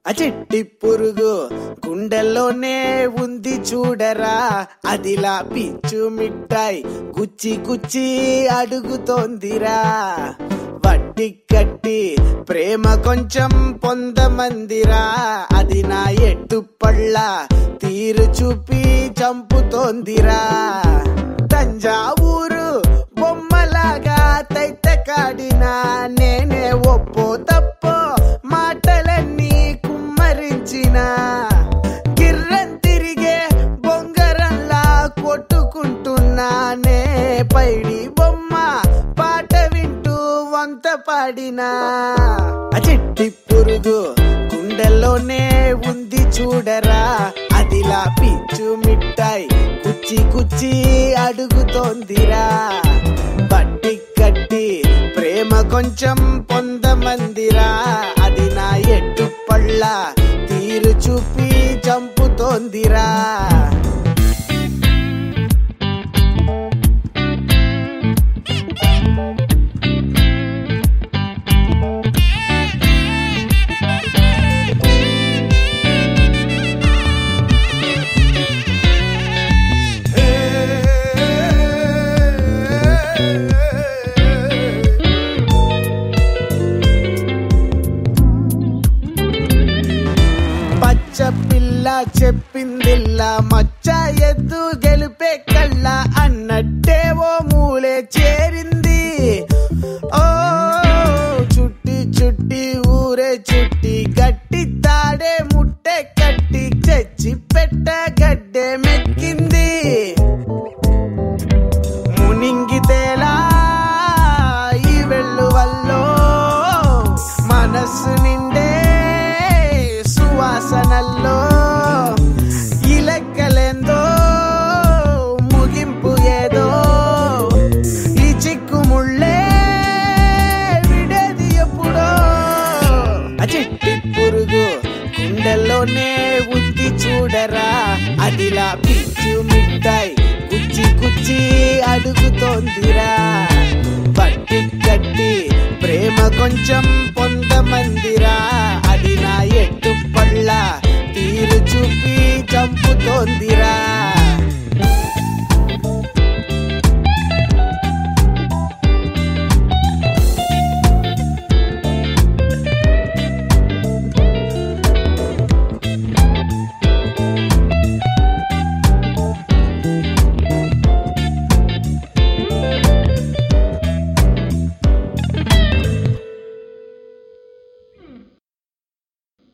ఆ చిట్టి పురుగు గుండెల్లోనే ఉంది చూడరా అదిలా పిచ్చు మిఠాయి గుచ్చి గుచ్చి అడుగుతోందిరా వడ్డీ కట్టి ప్రేమ కొంచెం పొందమందిరా అది నా ఎట్టు పళ్ళ తీరు చూపి చంపుతోందిరా తంజావూరు బొమ్మలాగా తైత కాడినా నేనే ఒప్పో తప్పో మాటలన్నీ కుమ్మరించిన గిర్రం తిరిగే బొంగరంలా కొట్టుకుంటున్నానే పైడి బొమ్మ పాట వింటూ వంత పాడినా ఆ చిట్టి పురుగు గుండెల్లోనే ఉంది చూడరా అదిలా పిచ్చు మిఠాయి కుచ్చి కుచ్చి అడుగుతోందిరా బట్టి కట్టి ప్రేమ కొంచెం పొందమందిరా అది నా ఎట్టు పళ్ళ తీరు చూపి చంపుతోందిరా పచ్చ పిల్ల చెప్పిందిల్లా మచ్చ ఎద్దు గెలిపే కళ్ళ అన్నట్టే ఓ మూలే చేరింది ఓ చుట్టి చుట్టి ఊరే చుట్టి గట్టి తాడే ముట్టె కట్టి చచ్చి పెట్ట గడ్డే మెక్కింది మునింగితేలా ఈ వెళ్ళు వల్లో మనస్సు నిండే సువాసనల్లో ఈ లెక్కలేందో ముగింపు ఏదో ఈ చిక్కు ముళ్ళే విడేది ఎప్పుడో ఆ చిట్టి పురుగు గుండెల్లోనే ఉంది చూడరా అదిలా పిచ్చు మిఠాయి కుచ్చి కుచ్చి అడుగుతోందిరా పట్టి కట్టి ప్రేమ కొంచెం